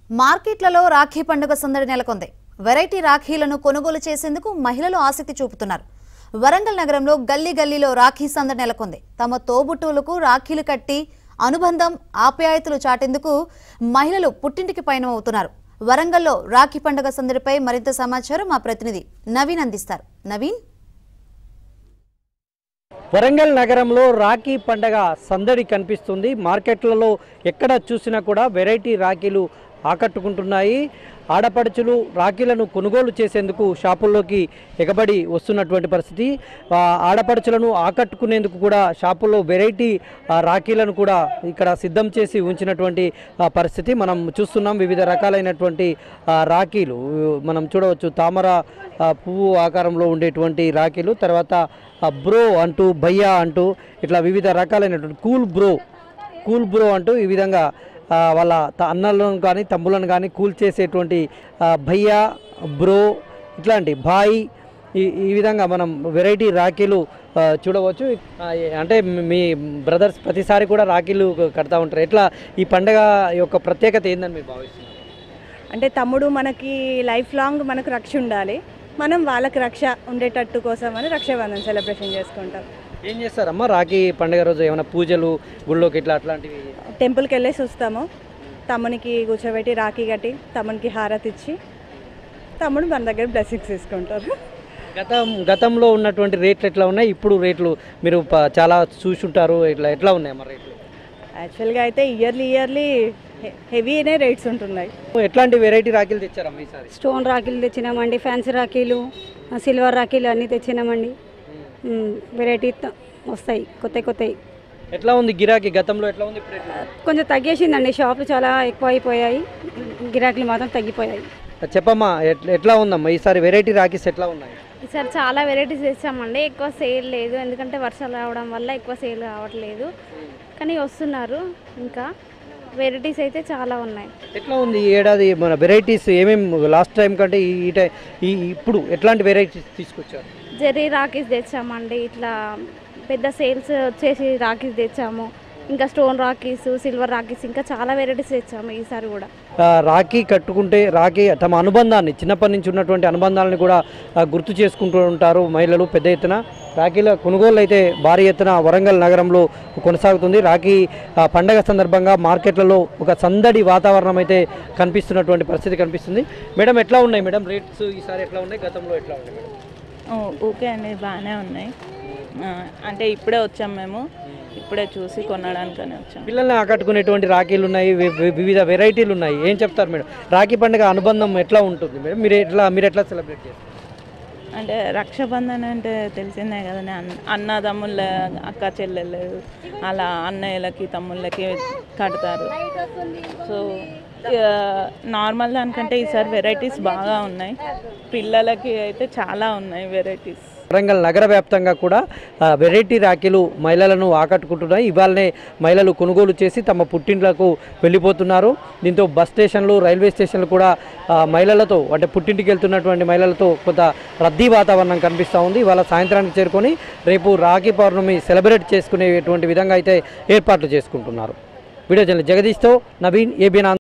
మార్కెట్లలో రాఖీ పండుగ సందడి నెలకొంది వెరైటీ రాఖీలను కొనుగోలు చేసేందుకు మహిళలు ఆసక్తి చూపుతున్నారు వరంగల్ నగరంలో గల్లీ గల్లీలో రాఖీ సందడి నెలకొంది తమ తోబుట్టువులకు రాఖీలు కట్టి అనుబంధం ఆప్యాయతలు చాటేందుకు మహిళలు పుట్టింటికి పయనమవుతున్నారు వరంగల్లో రాఖీ పండుగ సందడిపై మరింత సమాచారం మా ప్రతినిధి నవీన్ అందిస్తారు నవీన్ వరంగల్ నగరంలో రాఖీ పండగ సందడి కనిపిస్తుంది మార్కెట్లలో ఎక్కడ చూసినా కూడా వెరైటీ రాఖీలు ఆకట్టుకుంటున్నాయి ఆడపడుచులు రాఖీలను కొనుగోలు చేసేందుకు షాపుల్లోకి ఎగబడి వస్తున్నటువంటి పరిస్థితి ఆ, ఆడపడుచులను ఆకట్టుకునేందుకు కూడా షాపుల్లో వెరైటీ ఆ, రాఖీలను కూడా ఇక్కడ సిద్ధం చేసి ఉంచినటువంటి ఆ, పరిస్థితి మనం చూస్తున్నాం వివిధ రకాలైనటువంటి ఆ, రాఖీలు మనం చూడవచ్చు తామర ఆ, పువ్వు ఆకారంలో ఉండేటువంటి రాఖీలు తర్వాత ఆ, బ్రో అంటూ భయ్యా అంటూ ఇట్లా వివిధ రకాలైనటువంటి కూల్ బ్రో కూల్ బ్రో అంటూ ఈ విధంగా ఆ, వాళ్ళ త- అన్నలను కానీ తమ్ములను కానీ కూల్ చేసేటువంటి ఆ, భయ్యా బ్రో ఇట్లాంటి బాయ్ ఈ ఈ విధంగా మనం వెరైటీ రాఖీలు ఆ, చూడవచ్చు ఆ, ఏ- అంటే మీ బ్రదర్స్ ప్రతిసారి కూడా రాఖీలు కడతా ఉంటారు ఎట్లా ఈ పండగ యొక్క ప్రత్యేకత ఏందని మీరు భావిస్తున్నారు అంటే తమ్ముడు మనకి లైఫ్ లాంగ్ మనకు రక్ష ఉండాలి మనం వాళ్ళకి రక్ష ఉండేటట్టు కోసం అని రక్షాబంధన్ సెలబ్రేషన్ చేసుకుంటాం ఏం చేస్తారమ్మా రాఖీ పండగ రోజు ఏమైనా పూజలు గుళ్ళోకి ఇట్లా అట్లాంటివి టెంపుల్కి వెళ్ళేసి వస్తాము తమ్మునికి కూర్చోబెట్టి రాఖీ కట్టి తమ్మునికి హారతి ఇచ్చి తమ్ముడు మన దగ్గర బ్లెస్సింగ్స్ తీసుకుంటారు గతం గతంలో ఉన్నటువంటి రేట్లు ఎట్లా ఉన్నాయి ఇప్పుడు రేట్లు మీరు ప- చాలా చూసుంటారు ఇట్లా ఎట్లా ఉన్నాయి మరి రేట్లు యాక్చువల్గా అయితే ఇయర్లీ ఇయర్లీ హెవీనే రేట్స్ ఉంటున్నాయి ఎట్లాంటి వెరైటీ రాఖీలు తెచ్చారమ్మా ఈసారి స్టోన్ రాఖీలు తెచ్చినామండి ఫ్యాన్సీ రాఖీలు ఆ, సిల్వర్ రాఖీలు అన్నీ తెచ్చినామండి మ్, వెరైటీ త- వస్తాయి కొత్త కొత్తవి ఎట్లా ఉంది గిరాకీ గతంలో ఎట్లా ఉంది ఇప్పుడు ఎట్లా కొంచెం తగ్గేసిందండి షాపులు చాలా ఎక్కువ అయిపోయాయి గిరాకీలు మాత్రం తగ్గిపోయాయి ఉంది? చెప్పమ్మా ఎట్లా ఎట్లా ఉందమ్మా ఈసారి వెరైటీ రాఖీస్ ఎట్లా ఉన్నాయి ఈసారి చాలా వెరైటీస్ తెచ్చామండి ఎక్కువ సేల్ లేదు ఎందుకంటే వర్షాలు రావడం వల్ల ఎక్కువ సేల్ కావట్లేదు కానీ వస్తున్నారు ఇంకా వెరైటీస్ అయితే చాలా ఉన్నాయి ఎట్లా ఉంది ఈ ఏడాది మన వెరైటీస్ ఏమేమి లాస్ట్ టైం కంటే ఈ ఈ టై- ఈ ఇప్పుడు ఎట్లాంటి వెరైటీస్ తీసుకొచ్చారు జెర్రీ రాకీస్ తెచ్చామండి ఇట్లా పెద్ద సేల్స్ వచ్చేసి రాకీస్ తెచ్చాము ఇంకా స్టోన్ రాకీస్ సిల్వర్ రాకీస్ ఇంకా చాలా వెరైటీస్ తెచ్చాము ఈసారి కూడా ఆ, రాఖీ కట్టుకుంటే రాఖీ తమ అనుబంధాన్ని చిన్నప్పటి నుంచి ఉన్నటువంటి అనుబంధాలను కూడా ఆ, గుర్తు చేసుకుంటూ ఉంటారు మహిళలు పెద్ద ఎత్తున రాఖీల కొనుగోలు అయితే భారీ ఎత్తున వరంగల్ నగరంలో కొనసాగుతుంది రాఖీ ఆ, పండగ సందర్భంగా మార్కెట్లలో ఒక సందడి వాతావరణం అయితే కనిపిస్తున్నటువంటి పరిస్థితి కనిపిస్తుంది మేడం ఎట్లా ఉన్నాయి మేడం రేట్స్ ఈసారి ఎట్లా ఉన్నాయి గతంలో ఎట్లా ఉన్నాయి మేడం ఓ, ఓకే అండి బాగానే ఉన్నాయి ఆ, అంటే ఇప్పుడే వచ్చాం మేము ఇప్పుడే చూసి కొనడానికని వచ్చాం పిల్లల్ని ఆకట్టుకునేటువంటి రాఖీలు ఉన్నాయి వి- వి- వివిధ వెరైటీలు ఉన్నాయి ఏం చెప్తారు మేడం రాఖీ పండుగ అనుబంధం ఎట్లా ఉంటుంది మేడం మీరు ఎట్లా మీరు ఎట్లా సెలబ్రేట్ చేస్తారు అంటే రక్షాబంధన్ అంటే తెలిసిందే కదండి అన్న అన్నదమ్ముళ్ళ అక్క చెల్లెళ్ళు అలా అన్నయ్యలకి తమ్ముళ్ళకి కడతారు సో నార్మల్ దానికంటే ఈసారి వెరైటీస్ బాగా ఉన్నాయి పిల్లలకి అయితే చాలా ఉన్నాయి వెరైటీస్ వరంగల్ నగర వ్యాప్తంగా కూడా ఆ, వెరైటీ రాఖీలు మహిళలను ఆకట్టుకుంటున్నాయి ఇవాళనే మహిళలు కొనుగోలు చేసి తమ పుట్టింట్లకు వెళ్ళిపోతున్నారు దీంతో బస్ స్టేషన్లు రైల్వే స్టేషన్లు కూడా ఆ, మహిళలతో అంటే పుట్టింటికి వెళ్తున్నటువంటి మహిళలతో కొంత రద్దీ వాతావరణం కనిపిస్తూ ఉంది ఇవాళ సాయంత్రానికి చేరుకొని రేపు రాఖీ పౌర్ణమి సెలబ్రేట్ చేసుకునేటువంటి విధంగా అయితే ఏర్పాట్లు చేసుకుంటున్నారు వీడియో జర్నలిస్ట్ జగదీష్తో నవీన్ ఏబిఎన్